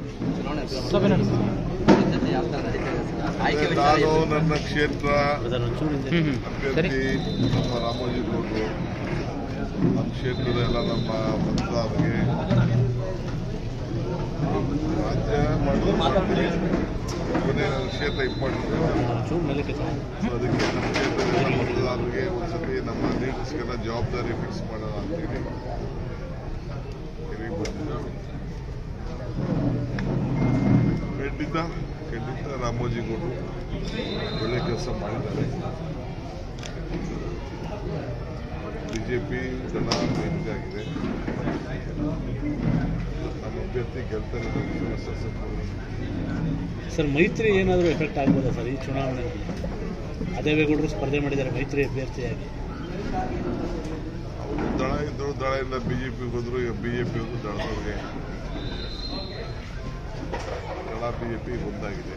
ಚುನಾವಣೆ ಸಭೆ ನಡೆಸಿದೆ. ಸಿದ್ಧತೆ ಯಾವ ಥರ ನಡೀತಾ ಇದೆ ಸರ್ ಆಯ್ಕೆ ವಿಚಾರ ನಾನು ಏನು? ನನ್ನ ಕ್ಷೇತ್ರ ಹ್ಮ್ ಹ್ಮ್. ಸರಿ ಅಭ್ಯರ್ಥಿ ನಮ್ಮ ರಾಮೋಜಿ ಗೌಡರು ನಮ್ಮ ಕ್ಷೇತ್ರದ ಎಲ್ಲ ನಮ್ಮ ಮತದಾರರಿಗೆ ರಾಜ್ಯ ಮಾಡೋದು ಮಾಡ್ತೀನಿ. ಕೊನೆ ನನ್ನ ಕ್ಷೇತ್ರ ಇಂಪಾರ್ಟೆಂಟ್ ಚೂರು ಮೇಲಕ್ಕೆ ಸರ್. ಸೊ ಅದಕ್ಕೆ ನಮ್ಮ ಕ್ಷೇತ್ರದ ಎಲ್ಲ ಮತದಾರರಿಗೆ ಒಂದ್ಸತಿ ನಮ್ಮ ಲೀಡರ್ಸ್ಗೆಲ್ಲ ಜವಾಬ್ದಾರಿ ಫಿಕ್ಸ್ ಮಾಡೋಣ ಅಂತೇಳಿ ಇಲ್ಲಿಗೆ ಬಂದಿದ್ದೀವಿ ಖಂಡಿತ ಖಂಡಿತ ರಾಮೋಜಿ ಗೌಡರು ಒಳ್ಳೆ ಕೆಲಸ ಮಾಡಿದ್ದಾರೆ ಬಿಜೆಪಿ ದಳ ಇದಾಗಿದೆ ನಮ್ಮ ಅಭ್ಯರ್ಥಿ ಗೆಲ್ತಾರೆ ಅನ್ನೋ ವಿಶ್ವಾಸ ಸಂಪೂರ್ಣ ಸರ್ ಮೈತ್ರಿ ಏನಾದರೂ ಎಫೆಕ್ಟ್ ಆಗ್ಬೋದಾ ಸರ್ ಈ ಚುನಾವಣೆಯಲ್ಲಿ ಅದೇವೇಗೌಡರು ಸ್ಪರ್ಧೆ ಮಾಡಿದ್ದಾರೆ ಮೈತ್ರಿ ಅಭ್ಯರ್ಥಿಯಾಗಿ ಅವರು ದಳ ಇದ್ದರು ದಳದಿಂದ ಬಿಜೆಪಿಗೆ ಹೋದ್ರು ಈಗ ಬಿಜೆಪಿ ಹೋದ್ರು ದಳದವ್ರಿಗೆ ದಳ ಬಿಜೆಪಿ ಒಂದಾಗಿದೆ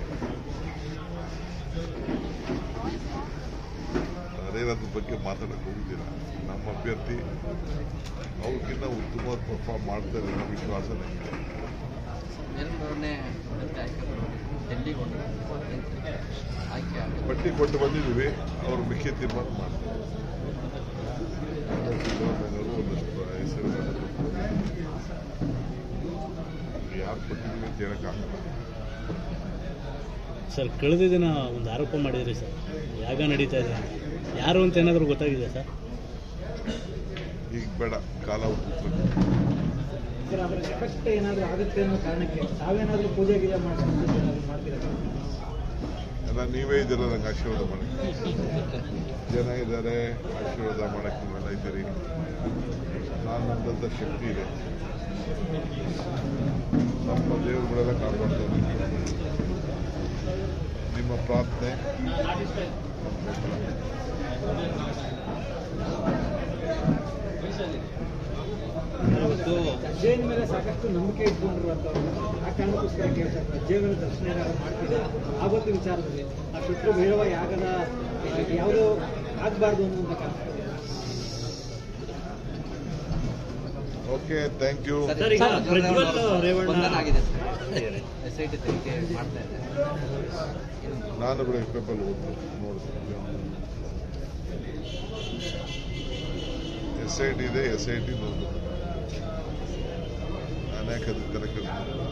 ಅದೇನದ್ರ ಬಗ್ಗೆ ಮಾತಾಡಕ್ಕೆ ಹೋಗಿದ್ದೀರ ನಮ್ಮ ಅಭ್ಯರ್ಥಿ ಅವ್ರಿಗಿಂತ ಉತ್ತಮವಾದ ಪರ್ಫಾರ್ಮ್ ಮಾಡ್ತಾರೆ ಅನ್ನೋ ವಿಶ್ವಾಸ ನನಗೆ ಮೇಲ್ಮನೆ ಮತ್ತೆ ಆಯ್ಕೆ ಡೆಲ್ಲಿಗೆ ಹೊರಟು ಆಯ್ಕೆ ಆಗಿದೆ. ಪಟ್ಟಿ ಕೊಟ್ಟು ಬಂದಿದ್ದೀವಿ ಅವರು ಮಿಕ್ಕಿ ತೀರ್ಮಾನ ಮಾಡ್ತಾರೆ ಸಿದ್ದರಾಮಯ್ಯನವರು ಒಂದಷ್ಟು ಹೆಸರುಗಳನ್ನು ಯಾರು ಕೊಟ್ಟಿದ್ದೀವಿ ಅಂತ ಹೇಳೋಕ್ಕಾಗಲ್ಲ ಸರ್ ಕಳೆದ ದಿನ ಒಂದು ಆರೋಪ ಮಾಡಿದ್ರಿ ಸರ್ ಯಾಗ ನಡೀತಾ ಇದೆ ಅಂತ. ಯಾರು ಅಂತ ಏನಾದರೂ ಗೊತ್ತಾಗಿದೆ ಸರ್ ಈಗ ಬೇಡ ಕಾಲ ಉದ್ದಿತ್ತು ಸರ್ ಅದರ ಎಫೆಕ್ಟ್ ಏನಾದರೂ ಆಗುತ್ತೆ ಅನ್ನೋ ಕಾರಣಕ್ಕೆ ತಾವೇನಾದರೂ ಪೂಜೆ ಗೀಜೆ ಮಾಡ್ಕೊಂಡು ಏನಾದರೂ ಮಾಡ್ತೀರಾ ಎಲ್ಲ ನೀವೇ ಇದ್ದೀರ ನಂಗೆ ಆಶೀರ್ವಾದ ಮಾಡಿ ಜನ ಇದ್ದಾರೆ ಆಶೀರ್ವಾದ ಮಾಡಕ್ಕೆ ನೀವೆಲ್ಲ ಇದ್ದೀರಿ ನಾನು ನನ್ನಂಥ ಶಕ್ತಿ ಇದೆ ನಮ್ಮ ದೇವರುಗಳೆಲ್ಲ ಕಾಪಾಡ್ತಾರೆ ನಿಮ್ಮ ಪ್ರಾರ್ಥನೆ ಇವತ್ತು ಅಜ್ಜಯನ ಮೇಲೆ ಸಾಕಷ್ಟು ನಂಬಿಕೆ ಇಟ್ಕೊಂಡಿರುವಂಥವ್ರು ಆ ಕಾರಣಕ್ಕೋಸ್ಕರ ಕೇಳ್ತಾರೆ ಅಜ್ಜಯನ ದರ್ಶನ ಏನಾದ್ರು ಮಾಡ್ತೀರಾ ಆವತ್ತು ವಿಚಾರದಲ್ಲಿ ಆ ಶತ್ರು ಭೈರವ ಯಾಗದ ಯಾವುದೋ ಆಗಬಾರ್ದು ಅನ್ನುವಂಥ ಕಾರಣ ಓಕೆ ಥ್ಯಾಂಕ್ ಯು ಸರ್, ಈಗ ಸರ್, ಪ್ರಜ್ವಲ್ ರೇವಣ್ಣ- ಬಂಧನ ಆಗಿದೆ ಸರ್ ಎಸ್ ಐ ಟಿ ತನಿಖೆ ಮಾಡ್ತಾ ಇದೆ ನಾನು ಕೂಡ ಈ ಪೇಪರ್ ಓದಿ ನೋಡ್ತೀನಿ ಎಸ್ ಐ ಟಿ ಇದೆ ಎಸ್ ಐ ಟಿ ನೋಡ್ಬೇಕು ನಾನು ಯಾಕೆ ಅದಕ್ಕೆ ತಲೆ ಕೆಡಿಸ್ಕೊಳ್ಳೋದು?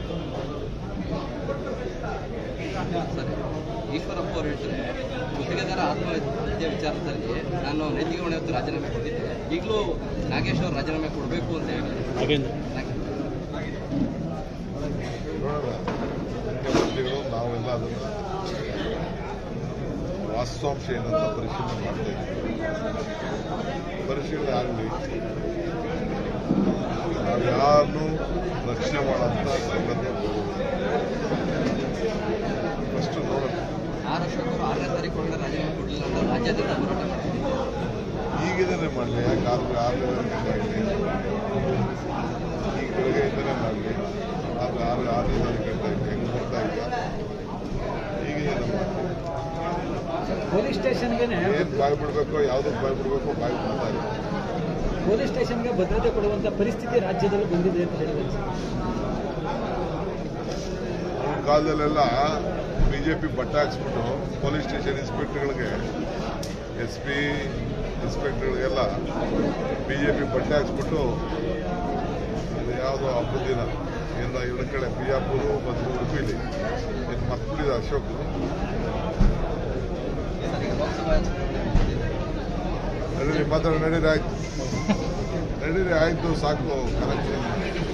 ಸರಿ ಈಶ್ವರಪ್ಪ ಅವರು ಹೇಳ್ತಾರೆ ಗುತ್ತಿಗೆದಾರ ಆತ್ಮಹತ್ಯೆ ವಿಚಾರದಲ್ಲಿ ನಾನು ನೈತಿಕ ಹೊಣೆ ಹೊತ್ತು ರಾಜೀನಾಮೆ ಕೊಟ್ಟಿದ್ದೆ ಈಗಲೂ ನಾಗೇಶ್ ಅವರು ರಾಜೀನಾಮೆ ಕೊಡಬೇಕು ಅಂತ ಹೇಳಿ ಹಾಗೇಂದ್ರ ನೋಡೋಣ ಮುಖ್ಯಮಂತ್ರಿಗಳು ನಾವೆಲ್ಲ ಅದನ್ನು ವಾಸ್ತವಾಂಶ ಏನಂತ ಪರಿಶೀಲನೆ ಮಾಡ್ತಾ ಇದ್ದೀವಿ ಪರಿಶೀಲನೆ ಆಗಲಿ ನಾವು ಯಾರನ್ನೂ ರಕ್ಷಣೆ ಮಾಡೋಂಥ ಸಂಗತಿ ಫಸ್ಟ್ ನೋಡೋಣ ಆರ್ ಅಶೋಕ್ ಅವರು ಆರನೇ ತಾರೀಕು ಒಳಗೆ ರಾಜೀನಾಮೆ ಕೊಡಲಿಲ್ಲ ಅಂತ ರಾಜ್ಯಾದ್ಯಂತ ಹೋರಾಟ ಮಾಡ್ತಿದ್ದಾರೆ ಈಗಿದ್ರೆ ಮಾಡಲಿ ಯಾಕೆ ಆರು ಆರನೇ ತಾರೀಕು ಮಾಡಲಿ ಈಗ ಬೆಳಗ್ಗೆಯಿಂದಲೇ ಮಾಡಲಿ ಆರು ಆರು ಆರನೇ ತಾರೀಕು ಗಂಟೆ ಹೆಂಗೆ ಬರ್ತಾ ಇಲ್ಲ ಈಗ ಏನು ಮಾಡಲಿ ಪೊಲೀಸ್ ಸ್ಟೇಷನ್ಗೆ ಏನು ಬಾಯ್ ಬಿಡಬೇಕೋ ಯಾವುದಕ್ಕೆ ಬಾಯ್ ಬಿಡಬೇಕೋ ಬಾಯ್ ಮಾತಾಡಿ ಪೊಲೀಸ್ ಸ್ಟೇಷನ್ಗೆ ಭದ್ರತೆ ಕೊಡುವಂಥ ಪರಿಸ್ಥಿತಿ ರಾಜ್ಯದಲ್ಲಿ ಬಂದಿದೆ ಅಂತ ಹೇಳಿದ್ದಾರೆ ಸರ್. ಅವ್ರ ಕಾಲದಲ್ಲೆಲ್ಲ ಬಿ ಜೆ ಪಿ ಬಟ್ಟೆ ಹಾಕ್ಸ್ಬಿಟ್ಟು ಪೊಲೀಸ್ ಸ್ಟೇಷನ್ ಇನ್ಸ್ಪೆಕ್ಟರ್ಗಳಿಗೆ ಎಸ್ ಪಿ ಇನ್ಸ್ಪೆಕ್ಟರ್ಗಳಿಗೆಲ್ಲ ಬಿ ಜೆ ಪಿ ಬಟ್ಟೆ ಹಾಕ್ಸ್ಬಿಟ್ಟು ಅದು ಯಾವುದೋ ಹಬ್ಬದ ದಿನ ಎಲ್ಲ ಎರಡು ಕಡೆ ಬಿಜಾಪುರ ಮತ್ತು ಉಡುಪಿಲಿ ಇದು ಮರ್ತ್ಬಿಟ್ಟಿದೆ ಅಶೋಕ್ ಸರ್ ಈಗ ಲೋಕಸಭಾ ಚುನಾವಣೆ ನಡೀರಿ ಮಾತಾಡಿ ನಡೀರಿ ಆಯ್ತು ನಡೀರಿ ಆಯ್ತು ಸಾಕು ಕನೆಕ್ಷನ್